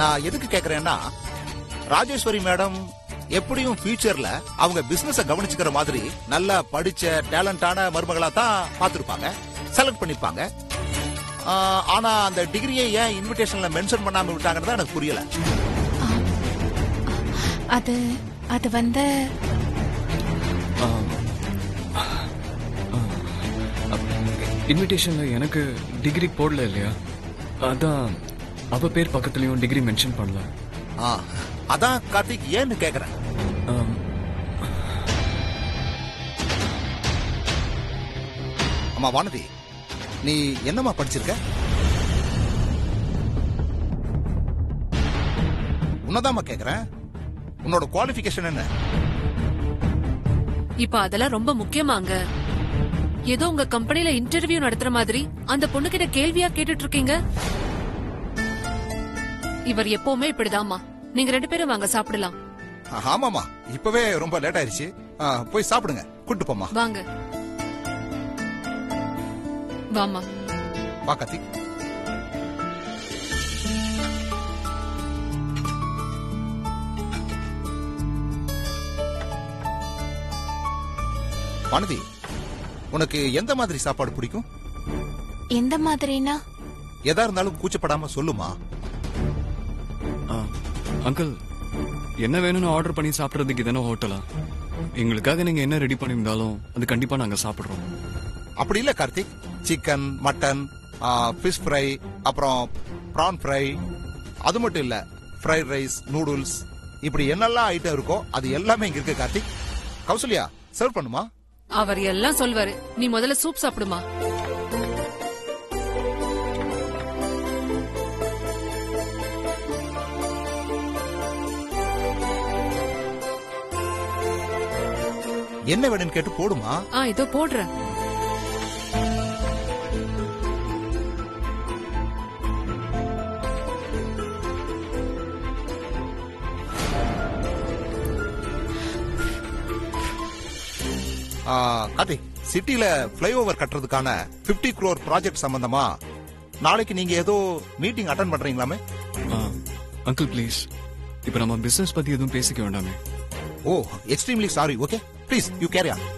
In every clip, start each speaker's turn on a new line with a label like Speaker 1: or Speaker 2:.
Speaker 1: நான் எதுக்கு கேக்குறேன்னா ராஜேஸ்வரி மேடம் எப்படியும் ஃபியூச்சர்ல அவங்க பிசினஸ கவனிச்சுக்கிற மாதிரி நல்லா படிச்ச டேலண்டான மருமகளா தான் பார்த்திருப்பாங்க செலக்ட் பண்ணிருப்பாங்க ஆ, ஆனா அந்த டிகிரியை ஏன் இன்விடேஷன்ல மென்ஷன் பண்ணாம விட்டாங்கன்னு தான் எனக்கு புரியல
Speaker 2: அது அது வந்து
Speaker 3: இன்விடேஷன்ல எனக்கு டிகிரி போடல இல்லையா அதான் அவ பேர் பக்கத்துலயும் டிகிரி மென்ஷன் பண்ணல
Speaker 1: ஆ, அதான் கார்த்திக் ஏன்னு கேக்குறேன்
Speaker 3: ஆம்,
Speaker 1: அம்மா வானதி நீ என்னம்மா படிச்சிருக்க உன்னதாம்மா கேக்குறேன் உன்னோட குவாலிஃபிகேஷன் என்ன
Speaker 4: இப்ப அதெல்லாம் ரொம்ப முக்கியமாங்க ஏதோ உங்க கம்பெனில இன்டர்வியூ நடத்துற மாதிரி அந்த பொண்ணு கிட்ட கேள்வியா கேட்டுட்டு இருக்கீங்க இவர் எப்பவுமே இப்படிதாம்மா நீங்க ரெண்டு பேரும் வாங்க சாப்பிடலாம்
Speaker 1: ஆமாமா இப்பவே ரொம்ப லேட் ஆயிருச்சு ஆ, போய் சாப்பிடுங்க கூட்டு போமா
Speaker 4: வாங்க வாமா
Speaker 1: வா கார்த்திக் வானதி உனக்கு எந்த மாதிரி சாப்பாடு பிடிக்கும்
Speaker 2: எந்த மாதிரினா
Speaker 1: எதா இருந்தாலும் கூச்சப்படாம சொல்லுமா
Speaker 3: ஆ, அங்கிள் என்ன வேணும்னு ஆர்டர் பண்ணி சாப்பிடுறதுக்கு தானே ஹோட்டலா எங்களுக்காக நீங்க என்ன ரெடி பண்ணியிருந்தாலும் அது கண்டிப்பா நாங்க சாப்பிடுறோம்
Speaker 1: அப்படி இல்ல Karthik chicken mutton fish fry அப்புறம் ப்ரான் ஃப்ரை அது மட்டும் இல்ல ஃப்ரைட் ரைஸ் நூடுல்ஸ் இப்படி என்னெல்லாம் ஐட்டம் இருக்கோ அது எல்லாமே இங்க இருக்கு கார்த்திக் கௌசல்யா சர்வ் பண்ணுமா
Speaker 4: அவர் எல்லாம் சொல்வாரு நீ முதல்ல சூப் சாப்பிடுமா
Speaker 1: என்ன வேணும்னு கேட்டு போடுமா
Speaker 4: ஆ இதோ போடுறேன்
Speaker 1: ஆ, கார்த்திக் சிட்டில ஃபிளைஓவர் கட்டுறதுக்கான 50 crore ப்ராஜெக்ட் சம்பந்தமா நாளைக்கு நீங்க ஏதோ மீட்டிங் அட்டன் பண்றீங்களாமே
Speaker 3: ஆ, அங்கிள் ப்ளீஸ் இப்ப நம்ம பிசினஸ் பத்தி எதுவும் பேசிக்க வேண்டாமே
Speaker 1: oh extremely sorry okay please you carry on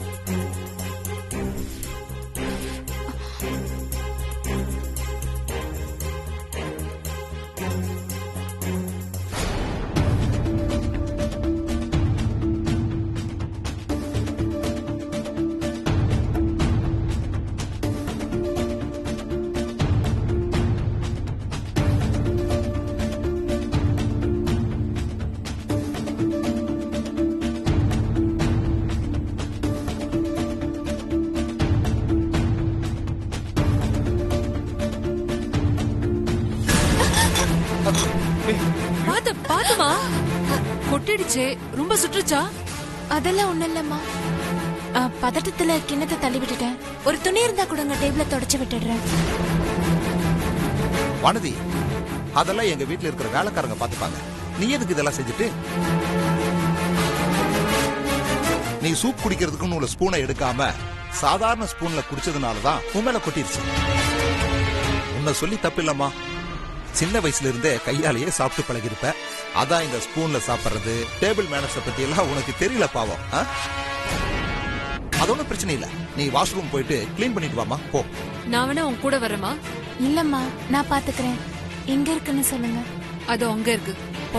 Speaker 4: பாத்து பாத்துமா கொட்டிடுச்சே ரொம்ப சுற்றுச்சா
Speaker 2: அதெல்லாம் ஒண்ணும் இல்லம்மா ஆ, பதட்டத்துல கிண்ணத்தை தள்ளி விட்டுட்டேன் ஒரு துணி இருந்தா கொடுங்க டேபிள தொடச்சு விட்டுடுறேன்
Speaker 1: வானதி அதெல்லாம் எங்க வீட்ல இருக்கிற வேலைக்காரங்க பாத்துப்பாங்க நீ எதுக்கு இதெல்லாம் செஞ்சுட்டு நீ சூப் குடிக்கிறதுக்குன்னு உள்ள ஸ்பூனை எடுக்காம சாதாரண ஸ்பூன்ல குடிச்சதுனாலதான் உன் மேல கொட்டிருச்சு உன்னை சொல்லி தப்பில்லம்மா சின்ன வயசுல இருந்தே கையாலேயே சாப்பிட்டு பழகிருப்ப அதான் இந்த ஸ்பூன்ல சாப்பிடுறது டேபிள் மேனர்ஸ பத்தி எல்லாம் உனக்கு தெரியல பாவம் ஆ? அது ஒண்ணும் பிரச்சனை இல்ல நீ வாஷ்ரூம் போயிட்டு க்ளீன் பண்ணிட்டு வாமா போ
Speaker 4: நான் வேணா உன் கூட வரேமா
Speaker 2: இல்லம்மா நான் பாத்துக்கிறேன் எங்க இருக்குன்னு சொல்லுங்க
Speaker 4: அது அங்க இருக்கு போ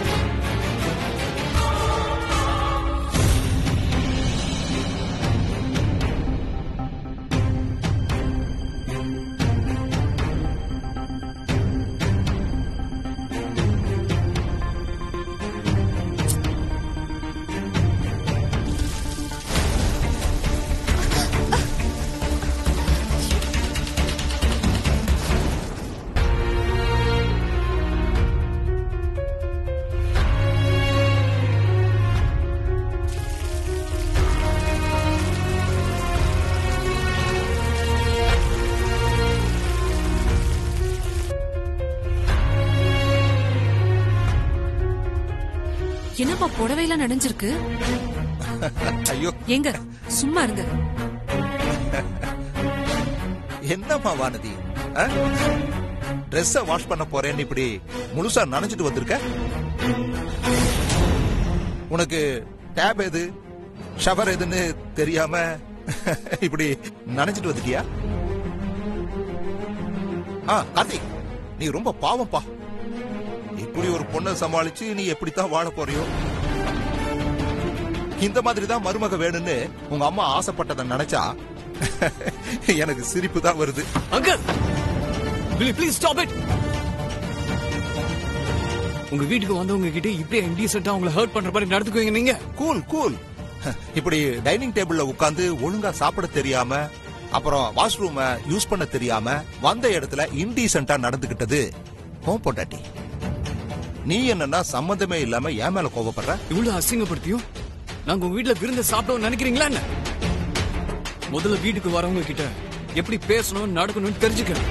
Speaker 4: என்னப்பா புடவையெல்லாம் நனைஞ்சிருக்கு
Speaker 1: ஐயோ
Speaker 4: எங்க சும்மா இருங்க
Speaker 1: என்னம்மா வானதி ஆ? ட்ரெஸ்ஸ வாஷ் பண்ண போறேன்னு இப்படி முழுசா நனைஞ்சிட்டு வந்திருக்க உனக்கு டேப் எது ஷவர் எதுன்னு தெரியாம இப்படி நனைஞ்சிட்டு வந்துட்டியா ஆ கார்த்திக் நீ ரொம்ப பாவம்பா இப்படி ஒரு பொண்ணை சமாளிச்சு நீ எப்படித்தான் வாழ போறியோ இந்த மாதிரி தான் மருமக வேணும்னு உங்க அம்மா ஆசைப்பட்டதை நினைச்சா எனக்கு சிரிப்பு தான் வருது
Speaker 3: uncle will you please stop it உங்க வீட்டுக்கு வந்தவங்க கிட்ட இப்படியே இன்டீசென்ட்டா உங்களை ஹர்ட் பண்ற மாதிரி நடந்துக்குவீங்க நீங்க
Speaker 1: கூல் கூல் இப்படி டைனிங் டேபிள்ல உட்கார்ந்து ஒழுங்கா சாப்பிட தெரியாம அப்புறம் வாஷ்ரூம யூஸ் பண்ண தெரியாம வந்த இடத்துல இன்டீசென்ட்டா நடந்துகிட்டது உன் பொண்டாட்டி நீ என்னன்னா சம்பந்தமே இல்லாம என் மேல கோவப்படுற
Speaker 3: இவ்வளவு அசிங்கப்படுத்தியும் நாங்க உங்க வீட்டுல விருந்து சாப்பிட்டோம் நினைக்கிறீங்களா என்ன முதல்ல வீட்டுக்கு வரவங்க கிட்ட எப்படி பேசணும் நடக்கணும்னு தெரிஞ்சுக்கிறேன்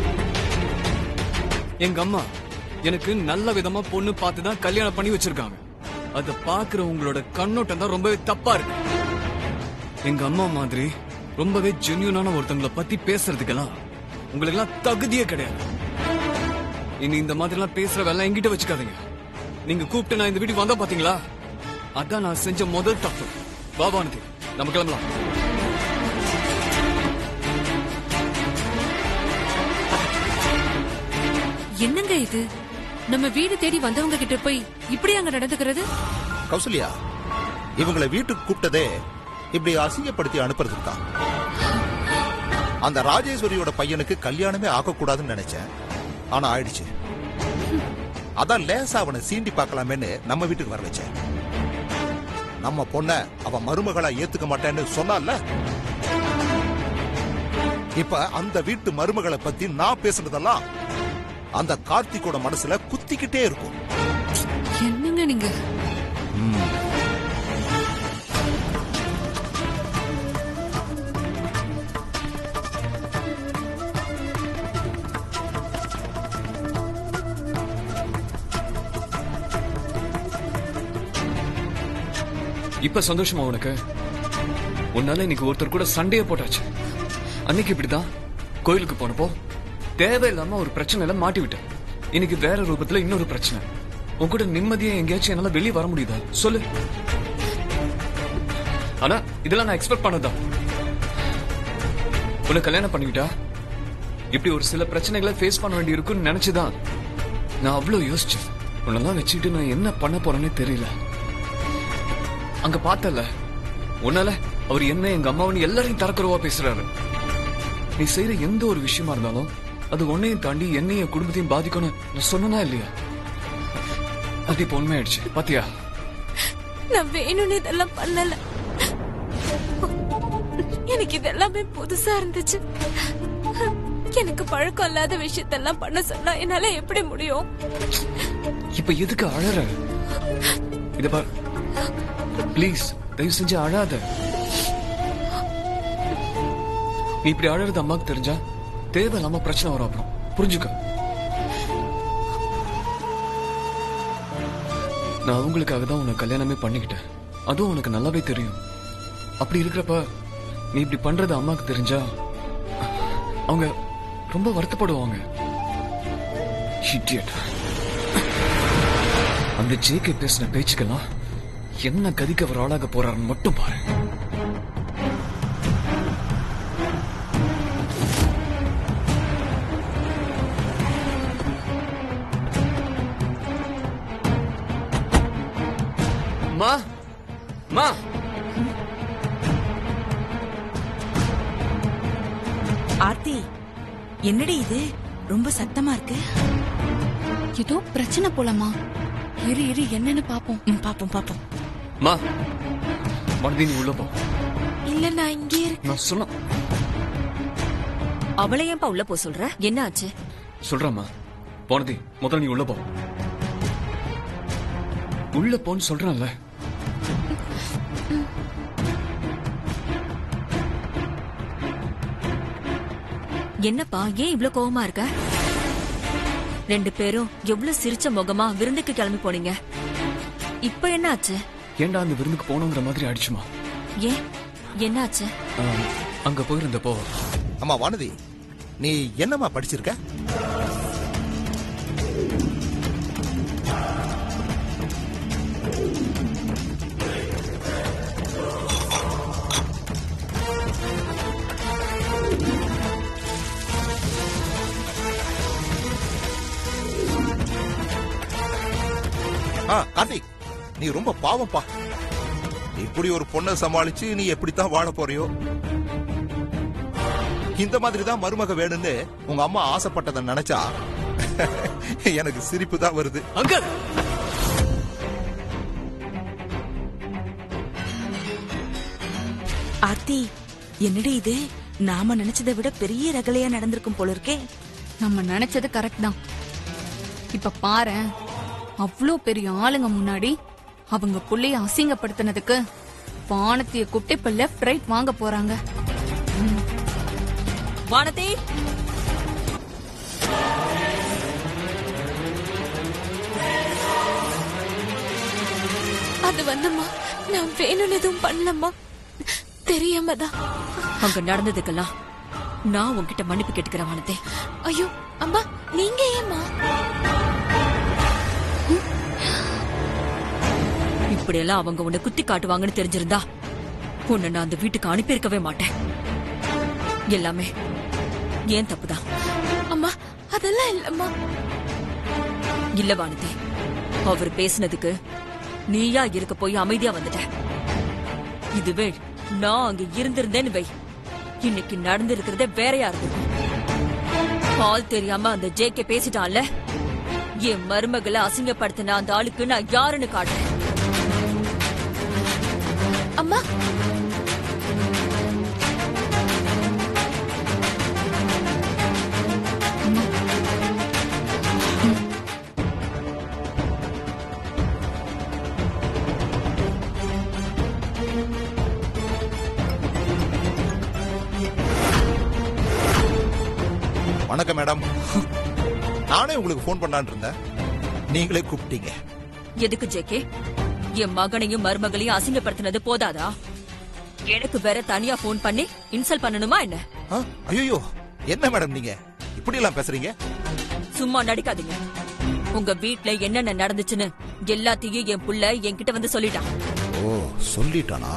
Speaker 3: எங்க அம்மா எனக்கு நல்ல விதமா பொண்ணு பார்த்து தான் கல்யாணம் பண்ணி வச்சிருக்காங்க அத பாக்குற உங்களோட கண்ணோட்டம் தான் ரொம்பவே தப்பா இருக்கு எங்க அம்மா மாதிரி ரொம்பவே ஜென்யூனான ஒருத்தங்களை பத்தி பேசுறதுக்கெல்லாம் உங்களுக்கு எல்லாம் தகுதியே கிடையாது இனி இந்த மாதிரி எல்லாம் பேசுற வேலை என்கிட்ட வச்சுக்காதீங்க நீங்க கூப்பிட்டு நான் இந்த வீட்டுக்கு வந்தா பாத்தீங்களா அதான் நான் செஞ்ச முதல் தப்பு பாபானதி நம்ம கிளம்பலாம்
Speaker 4: என்னங்க இது நம்ம வீடு தேடி வந்தவங்க கிட்ட போய் இப்படி அங்க நடந்துக்கிறது
Speaker 1: கௌசல்யா இவங்களை வீட்டுக்கு கூப்பிட்டதே இப்படி அசிங்கப்படுத்தி அனுப்புறதுக்கு தான் அந்த ராஜேஸ்வரியோட பையனுக்கு கல்யாணமே ஆகக்கூடாதுன்னு நினைச்சேன் ஆனா ஆயிடுச்சு அதான் லேசா அவனை சீண்டி பார்க்கலாமேன்னு நம்ம வீட்டுக்கு வர வச்சேன் நம்ம பொண்ண அவ மருமகளா ஏத்துக்க மாட்டேன்னு சொன்னால இப்ப அந்த வீட்டு மருமகளை பத்தி நான் பேசுனதெல்லாம் அந்த கார்த்திகோட மனசுல குத்திக்கிட்டே இருக்கும்
Speaker 4: என்னங்க நீங்க
Speaker 3: இப்ப சந்தோஷமா உனக்கு உன்னால இன்னைக்கு ஒருத்தர் கூட சண்டையே போட்டாச்சு அன்னைக்கு இப்படிதான் கோயிலுக்கு போனப்போ தேவையில்லாம ஒரு பிரச்சனையில மாட்டி விட்டேன் இன்னைக்கு வேற ரூபத்துல இன்னொரு பிரச்சனை உன் கூட நிம்மதியா எங்கேயாச்சும் என்னால வெளியே வர முடியுதா சொல்லு ஆனா இதெல்லாம் நான் எக்ஸ்பெக்ட் பண்ணதான் உன்னை கல்யாணம் பண்ணிக்கிட்டா இப்படி ஒரு சில பிரச்சனைகளை ஃபேஸ் பண்ண வேண்டி இருக்குன்னு நினைச்சுதான் நான் அவ்வளவு யோசிச்சேன் உன்னெல்லாம் வச்சுக்கிட்டு நான் என்ன பண்ண போறேன்னே தெரியல அங்க பார்த்தல உன்னால அவர் என்ன எங்க அம்மாவனு எல்லாரையும் தரக்குறவா பேசுறாரு நீ செய்யற எந்த ஒரு விஷயமா இருந்தாலும் அது உன்னையும் தாண்டி என்னையும் என் குடும்பத்தையும் பாதிக்கும்னு நான் சொன்னனா இல்லையா அது இப்ப உண்மையாயிடுச்சு பாத்தியா
Speaker 2: நான் வேணும்னு இதெல்லாம் பண்ணல எனக்கு இதெல்லாமே புதுசா இருந்துச்சு எனக்கு பழக்கம் இல்லாத விஷயத்தெல்லாம் பண்ண சொன்னா என்னால எப்படி முடியும்
Speaker 3: இப்ப எதுக்கு அழற இத பார் ப்ளீஸ் தயவு செஞ்சு அழாத நீ இப்படி அழறது அம்மாக்கு தெரிஞ்சா தேவையில்லாம பிரச்சனை வரும் அப்புறம் புரிஞ்சுக்க நான் அவங்களுக்காக தான் உன்னை கல்யாணமே பண்ணிக்கிட்டேன் அதுவும் உனக்கு நல்லாவே தெரியும் அப்படி இருக்கிறப்ப நீ இப்படி பண்றது அம்மாக்கு தெரிஞ்சா அவங்க ரொம்ப வருத்தப்படுவாங்க Idiot. அந்த ஜேகே பேசின பேச்சுக்கெல்லாம் என்ன கதிக்கு அவர் ஆளாக போறாருன்னு மட்டும் பாரு மா மா
Speaker 5: ஆர்த்தி என்னடி இது ரொம்ப சத்தமா இருக்கு
Speaker 2: ஏதோ பிரச்சனை போலமா இரு இரு என்னன்னு பாப்போம்
Speaker 5: ம், பாப்போம் பாப்போம்
Speaker 3: மா மனதி நீ உள்ள போ
Speaker 2: இல்ல நான் இங்கே இருக்கேன்
Speaker 3: நான் சொன்ன
Speaker 6: அவளை ஏன்பா உள்ள போ சொல்ற என்ன ஆச்சு
Speaker 3: சொல்றேம்மா போனதி முதல்ல நீ உள்ள போ உள்ள போன்னு சொல்றேன்ல
Speaker 6: என்னப்பா ஏன் இவ்ளோ கோவமா இருக்க ரெண்டு பேரும் எவ்வளவு சிரிச்ச முகமா விருந்துக்கு கிளம்பி போனீங்க இப்ப என்ன ஆச்சு
Speaker 3: ஏன்டா அந்த விருந்துக்கு போகணுங்கிற மாதிரி ஆயிடுச்சுமா
Speaker 6: ஏன் என்ன ஆச்சு
Speaker 3: ஆ, அங்க போயிருந்தப்போ
Speaker 1: அம்மா வானதி நீ என்னம்மா படிச்சிருக்க ஆ கார்த்திக் நீ ரொம்ப பாவம்ப்பா இப்படி ஒரு பொண்ணை சமாளிச்சு நீ எப்படித்தான் வாழ போறியோ இந்த மாதிரி தான் மருமக வேணும்னு உங்க அம்மா ஆசைப்பட்டதை நினைச்சா எனக்கு சிரிப்பு தான் வருது
Speaker 3: அங்கிள்
Speaker 5: ஆர்த்தி என்னடி இது நாம நினைச்சதை விட பெரிய ரகலையா நடந்திருக்கும் போல இருக்கே
Speaker 7: நம்ம நினைச்சது கரெக்ட் தான் இப்ப பாரேன் அவ்ளோ பெரிய ஆளுங்க முன்னாடி அவங்க புள்ளைய அசிங்கப்படுத்தினதுக்கு வானத்திய கூப்பிட்டு இப்ப லெஃப்ட் ரைட் வாங்க போறாங்க
Speaker 6: வானதி
Speaker 2: அது வந்தம்மா நான் வேணும்னு எதுவும் பண்ணலம்மா தெரியாம தான்
Speaker 6: அங்க நடந்ததுக்கெல்லாம் நான் உன்கிட்ட மன்னிப்பு கேட்டுக்கிறேன் வானதி
Speaker 2: ஐயோ அம்மா நீங்க ஏம்மா
Speaker 6: இப்படியெல்லாம் அவங்க உன்னை குத்தி காட்டுவாங்கன்னு தெரிஞ்சிருந்தா உன்னை நான் அந்த வீட்டுக்கு அனுப்பியிருக்கவே மாட்டேன் எல்லாமே ஏன் தப்புதான்
Speaker 2: அம்மா அதெல்லாம் இல்லம்மா
Speaker 6: இல்ல வானதி அவர் பேசினதுக்கு நீயா இருக்க போய் அமைதியா வந்துட்ட இதுவே நான் அங்க இருந்திருந்தேன்னு வை இன்னைக்கு நடந்திருக்கிறதே வேறையா இருந்திருக்கும் பால் தெரியாம அந்த ஜேகே பேசிட்டான்ல என் மருமகளை அசிங்கப்படுத்தின அந்த ஆளுக்கு நான் யாருன்னு காட்டுறேன்
Speaker 2: அம்மா
Speaker 1: வணக்கம் மேடம் நானே உங்களுக்கு ஃபோன் பண்ணலான்னு இருந்தேன் நீங்களே கூப்பிட்டீங்க
Speaker 6: எதுக்கு ஜேகே என் மகனையும் மருமகளையும் அசிங்கப்படுத்தினது போதாதா எனக்கு வேற தனியா போன் பண்ணி இன்சல்ட் பண்ணணுமா என்ன
Speaker 1: ஐயோ என்ன மேடம் நீங்க இப்படி எல்லாம் பேசுறீங்க
Speaker 6: சும்மா நடிக்காதீங்க உங்க வீட்ல என்னென்ன நடந்துச்சுன்னு எல்லாத்தையும் என் புள்ள என்கிட்ட வந்து சொல்லிட்டான்
Speaker 1: ஓ சொல்லிட்டானா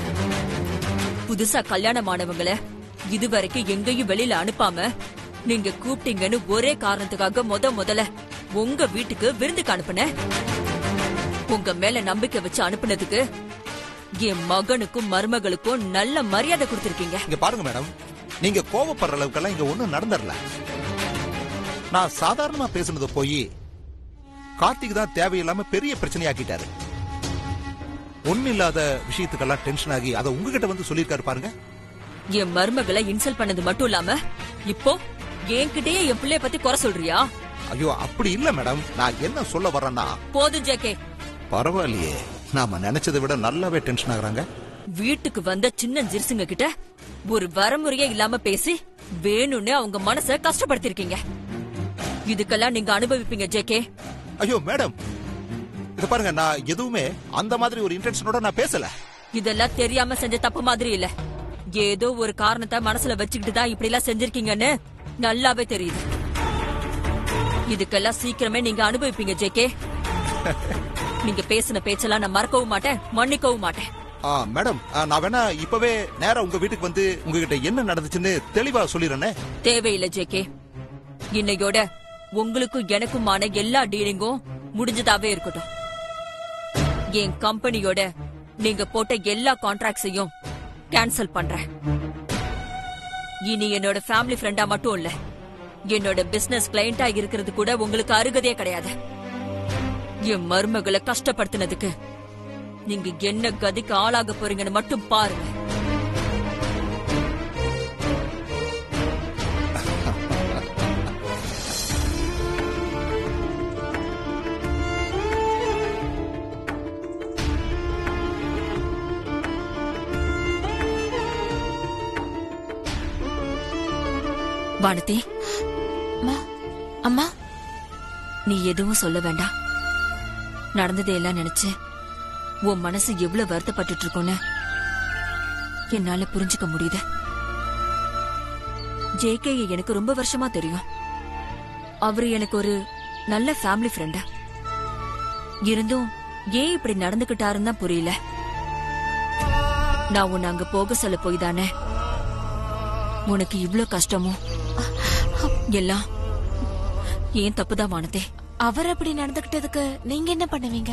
Speaker 6: புதுசா கல்யாணமானவங்கள இதுவரைக்கும் எங்கேயும் வெளியில அனுப்பாம நீங்க கூப்பிட்டீங்கன்னு ஒரே காரணத்துக்காக முத முதல்ல உங்க வீட்டுக்கு விருந்துக்கு அனுப்புனேன் உங்க மேல நம்பிக்கை வச்சு அனுப்புனதுக்கு என் மகனுக்கும் மருமகளுக்கும் நல்ல மரியாதை கொடுத்திருக்கீங்க
Speaker 1: இங்க பாருங்க மேடம் நீங்க கோவப்படுற அளவுக்கெல்லாம் இங்க ஒண்ணும் நடந்துடல நான் சாதாரணமா பேசுனது போய் கார்த்திக் தான் தேவையில்லாம பெரிய பிரச்சனையாக்கிட்டாரு ஒண்ணு இல்லாத விஷயத்துக்கெல்லாம் டென்ஷன் ஆகி அதை உங்ககிட்ட வந்து சொல்லியிருக்காரு பாருங்க
Speaker 6: என் மருமகளை இன்சல்ட் பண்ணது மட்டும் இல்லாம இப்போ என்கிட்டயே என் பிள்ளைய பத்தி குறை சொல்றியா
Speaker 1: ஐயோ அப்படி இல்ல மேடம் நான் என்ன சொல்ல வரேன்னா
Speaker 6: போதும் ஜேகே
Speaker 1: பரவாயில்லையே நாம நினைச்சதை விட நல்லாவே டென்ஷன் ஆகுறாங்க
Speaker 6: வீட்டுக்கு வந்த சின்ன ஜிர்சுங்க கிட்ட ஒரு வரமுறையே இல்லாம பேசி வேணும்னு அவங்க மனச கஷ்டப்படுத்திருக்கீங்க இதுக்கெல்லாம் நீங்க அனுபவிப்பீங்க ஜேகே
Speaker 1: ஐயோ மேடம் இது பாருங்க நான் எதுவுமே அந்த மாதிரி ஒரு இன்டென்ஷனோட நான் பேசல
Speaker 6: இதெல்லாம் தெரியாம செஞ்ச தப்பு மாதிரி இல்ல ஏதோ ஒரு காரணத்தை மனசுல வச்சுக்கிட்டு தான் இப்படி எல்லாம் செஞ்சிருக்கீங்கன்னு நல்லாவே தெரியுது இதுக்கெல்லாம் சீக்கிரமே நீங்க அனுபவிப்பீங்க ஜேகே நீங்க பேசின பேச்செல்லாம் நான் மறக்கவும் மாட்டேன் மன்னிக்கவும் மாட்டேன்
Speaker 1: ஆ, மேடம் ஆ, நான் வேணா இப்பவே நேரா உங்க வீட்டுக்கு வந்து உங்ககிட்ட என்ன நடந்துச்சுன்னு தெளிவா சொல்லிடுறேனே
Speaker 6: தேவையில்லை ஜேகே இன்னையோட உங்களுக்கும் எனக்குமான எல்லா டீலிங்கும் முடிஞ்சதாவே இருக்கட்டும் என் கம்பெனியோட நீங்க போட்ட எல்லா கான்ட்ராக்ட்ஸையும் கேன்சல் பண்றேன் இனி என்னோட ஃபேமிலி ஃப்ரெண்டா மட்டும் இல்ல என்னோட பிசினஸ் கிளையண்டா இருக்கிறது கூட உங்களுக்கு அருகதே கிடையாது என் மருமகளை கஷ்டப்படுத்தினதுக்கு நீங்க என்ன கதிக்கு ஆளாக போறீங்கன்னு மட்டும் பாருங்க வானதி
Speaker 2: அம்மா அம்மா
Speaker 6: நீ எதுவும் சொல்ல வேண்டாம் நடந்ததையெல்லாம் நினைச்சு உன் மனசு எவ்வளவு வருத்தப்பட்டுட்டு இருக்கும்னு என்னால புரிஞ்சுக்க முடியுது ஜேகே எனக்கு ரொம்ப வருஷமா தெரியும் அவரு எனக்கு ஒரு நல்ல ஃபேமிலி ஃப்ரெண்ட் இருந்தும் ஏன் இப்படி நடந்துகிட்டாருன்னு தான் புரியல நான் உன்னை அங்க போக சொல்ல போய் தானே உனக்கு இவ்ளோ கஷ்டமோ எல்லாம் ஏன் தப்புதான் வானதே
Speaker 2: அவர் அப்படி நடந்துகிட்டதுக்கு நீங்க என்ன பண்ணுவீங்க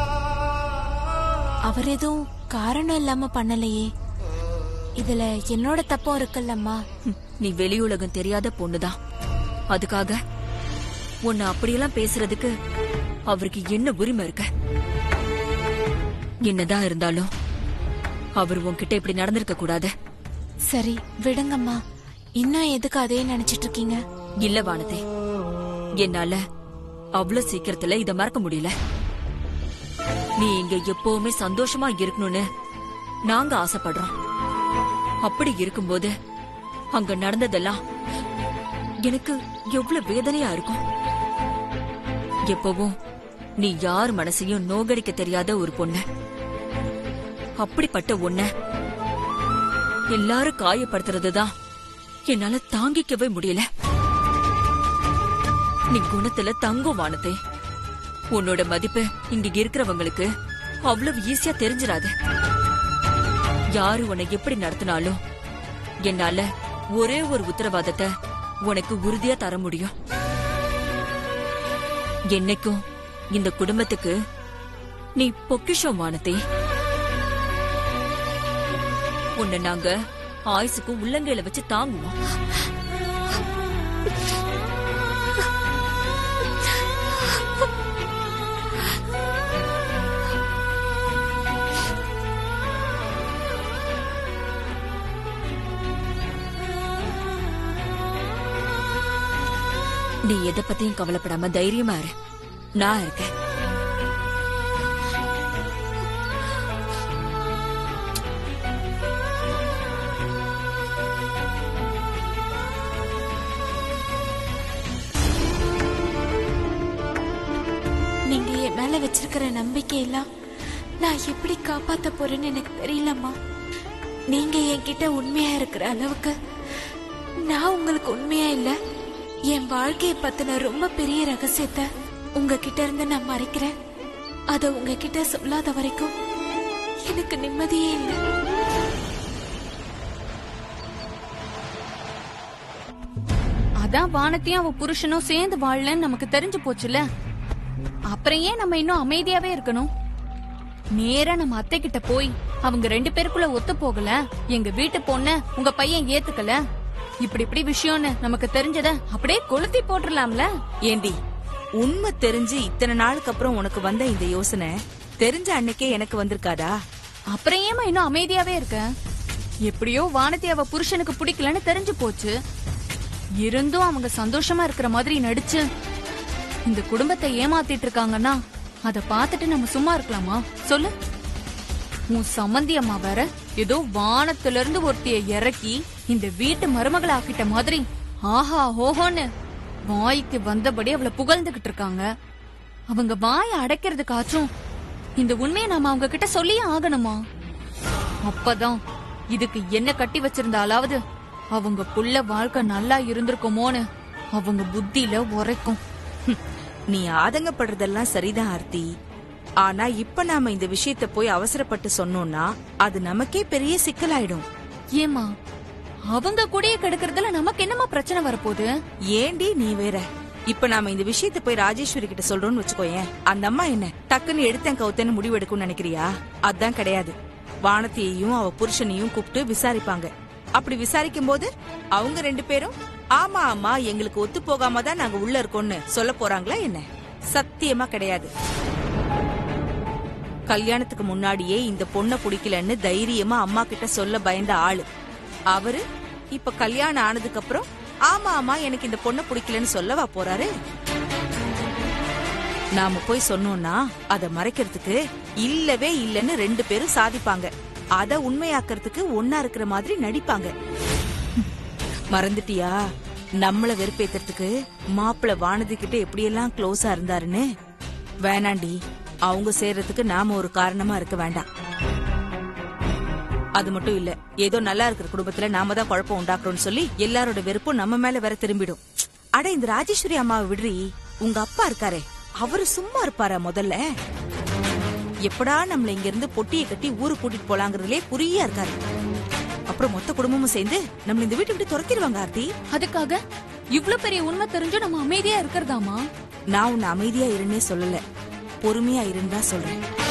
Speaker 2: அவர் எதுவும் காரணம் இல்லாம பண்ணலையே இதுல என்னோட தப்பும் இருக்குல்லம்மா
Speaker 6: ஹம், நீ வெளியுலகம் தெரியாத பொண்ணுதான் அதுக்காக உன்னை அப்படியெல்லாம் பேசுறதுக்கு அவருக்கு என்ன உரிமை இருக்க என்னதான் இருந்தாலும் அவர் உன்கிட்ட இப்படி நடந்திருக்க கூடாது
Speaker 2: சரி விடுங்கம்மா இன்னும் எதுக்கு அதே நினைச்சிட்டு இருக்கீங்க
Speaker 6: இல்ல வானதே என்னால அவ்வளவு சீக்கிரத்துல இத மறக்க முடியல நீ இங்க எப்பவுமே சந்தோஷமா இருக்கணும்னு நாங்க ஆசைப்படுறோம் அப்படி இருக்கும்போது அங்க நடந்ததெல்லாம் எனக்கு எவ்வளவு வேதனையா இருக்கும் எப்பவும் நீ யார் மனசையும் நோகடிக்க தெரியாத ஒரு பொண்ணு அப்படிப்பட்ட உன்னை எல்லாரும் காயப்படுத்துறதுதான் என்னால தாங்கிக்கவே முடியல நீ குணத்துல தங்கம் வானதே உன்னோட மதிப்பு இங்க இருக்கிறவங்களுக்கு அவ்வளவு ஈஸியா தெரிஞ்சிராது யாரு உன்னை எப்படி நடத்தினாலும் என்னால ஒரே ஒரு உத்தரவாதத்தை உனக்கு உறுதியா தர முடியும் என்னைக்கும் இந்த குடும்பத்துக்கு நீ பொக்கிஷம் வானதே உன்னை நாங்க ஆயுசுக்கு உள்ளங்கையில வச்சு தாங்குவோம் நீ எதை பத்தியும் கவலைப்படாம தைரியமா இரு நான் இருக்கேன்
Speaker 2: நீங்க என் மேல வச்சிருக்கிற நம்பிக்கை எல்லாம் நான் எப்படி காப்பாத்த போறேன்னு எனக்கு தெரியலம்மா நீங்க என்கிட்ட உண்மையா இருக்கிற அளவுக்கு நான் உங்களுக்கு உண்மையா இல்ல என் வாழ்க்கையை பத்தின ரொம்ப பெரிய ரகசியத்தை உங்ககிட்ட இருந்து நான் மறைக்கிறேன் அத உங்ககிட்ட சொல்லாத வரைக்கும் எனக்கு நிம்மதியே இல்லை
Speaker 7: அதான் வானத்தையும் அவ புருஷனும் சேர்ந்து வாழலன்னு நமக்கு தெரிஞ்சு போச்சுல அப்புறம் ஏன் நம்ம இன்னும் அமைதியாவே இருக்கணும் நேரா நம்ம அத்தை கிட்ட போய் அவங்க ரெண்டு பேருக்குள்ள ஒத்து போகல எங்க வீட்டு பொண்ண உங்க பையன் ஏத்துக்கல இப்படி இப்படி விஷயம்னு நமக்கு தெரிஞ்சத அப்படியே கொளுத்தி போட்டுடலாம்ல
Speaker 5: ஏண்டி உண்மை தெரிஞ்சு இத்தனை நாளுக்கு அப்புறம் உனக்கு வந்த இந்த யோசனை தெரிஞ்ச அன்னைக்கே எனக்கு வந்திருக்காதா
Speaker 7: அப்புறம் ஏமா இன்னும் அமைதியாவே இருக்க எப்படியோ வானதி அவ புருஷனுக்கு பிடிக்கலன்னு தெரிஞ்சு போச்சு இருந்தும் அவங்க சந்தோஷமா இருக்கிற மாதிரி நடிச்சு இந்த குடும்பத்தை ஏமாத்திட்டு இருக்காங்கன்னா அத பார்த்துட்டு நம்ம சும்மா இருக்கலாமா சொல்லு உன் சம்மந்தி அம்மா வேற ஏதோ வானத்துல இருந்து ஒருத்திய இறக்கி இந்த வீட்டு மருமகளை ஆக்கிட்ட மாதிரி ஆஹா ஓஹோன்னு வாய்க்கு வந்தபடி அவளை புகழ்ந்துகிட்டு இருக்காங்க அவங்க வாயை அடைக்கிறதுக்காச்சும் இந்த உண்மையை நாம அவங்க கிட்ட சொல்லியே ஆகணுமா அப்பதான் இதுக்கு என்ன கட்டி வச்சிருந்தாலாவது அவங்க புள்ள வாழ்க்கை நல்லா இருந்திருக்குமோன்னு அவங்க புத்தியில உரைக்கும்
Speaker 5: ஹம், நீ ஆதங்கப்படுறதெல்லாம் சரிதான் ஆர்த்தி ஆனா இப்ப நாம இந்த விஷயத்த போய் அவசரப்பட்டு சொன்னோம்னா அது நமக்கே பெரிய சிக்கலாயிடும்
Speaker 7: ஏமா அவங்க கூடயே கெடுக்கறதுல நமக்கு என்னமா பிரச்சனை வரப்போகுது
Speaker 5: ஏண்டி நீ வேற இப்ப நாம இந்த விஷயத்த போய் ராஜேஸ்வரி கிட்ட சொல்றோம்னு வச்சுக்கோயேன் அந்த அம்மா என்ன டக்குன்னு எடுத்தேன் கவுத்தேன்னு முடிவு எடுக்கும்னு நினைக்கிறியா அதான் கிடையாது வானத்தையும் அவ புருஷனையும் கூப்பிட்டு விசாரிப்பாங்க அப்படி விசாரிக்கும் போது அவங்க ரெண்டு பேரும் ஆமா ஆமா எங்களுக்கு ஒத்து போகாம தான் நாங்க உள்ள இருக்கோம்னு சொல்ல போறாங்களா என்ன சத்தியமா கிடையாது கல்யாணத்துக்கு முன்னாடியே இந்த பொண்ண பிடிக்கலன்னு தைரியமா அம்மா கிட்ட சொல்ல பயந்த ஆளு அவரு இப்ப கல்யாணம் ஆனதுக்கு அப்புறம் ஆமா ஆமா எனக்கு இந்த பொண்ண பிடிக்கலன்னு சொல்லவா போறாரு நாம போய் சொன்னோம்னா அத மறைக்கிறதுக்கு இல்லவே இல்லன்னு ரெண்டு பேரும் சாதிப்பாங்க அத உண்மையாக்குறதுக்கு ஒன்னா இருக்கிற மாதிரி நடிப்பாங்க மறந்துட்டியா நம்மள வெறுப்பேத்துறதுக்கு மாப்பிள வானதி கிட்ட எப்படியெல்லாம் க்ளோஸா இருந்தாருன்னு வேணாண்டி அவங்க சேர்றதுக்கு நாம ஒரு காரணமா இருக்க வேண்டாம் அது மட்டும் இல்ல ஏதோ நல்லா இருக்கிற குடும்பத்துல நாம தான் குழப்பம் உண்டாக்குறோம்னு சொல்லி எல்லாரோட வெறுப்பும் நம்ம மேல வேற திரும்பிடும் அட இந்த ராஜேஸ்வரி அம்மாவை விடுறி உங்க அப்பா இருக்காரே அவரு சும்மா இருப்பாரா முதல்ல எப்படா நம்மள இங்க இருந்து பொட்டியை கட்டி ஊருக்கு கூட்டிட்டு போலாங்கிறதுலே குறியா இருக்காரு அப்புறம் மொத்த குடும்பமும் சேர்ந்து நம்மள இந்த வீட்டை விட்டு துரத்திடுவாங்க ஆர்த்தி
Speaker 7: அதுக்காக இவ்ளோ பெரிய உண்மை தெரிஞ்சும் நம்ம அமைதியா இருக்கிறதாமா
Speaker 5: நான் உன்னை அமைதியா இருன்னே சொல்லல பொறுமையா இருன்னு தான் சொல்றேன்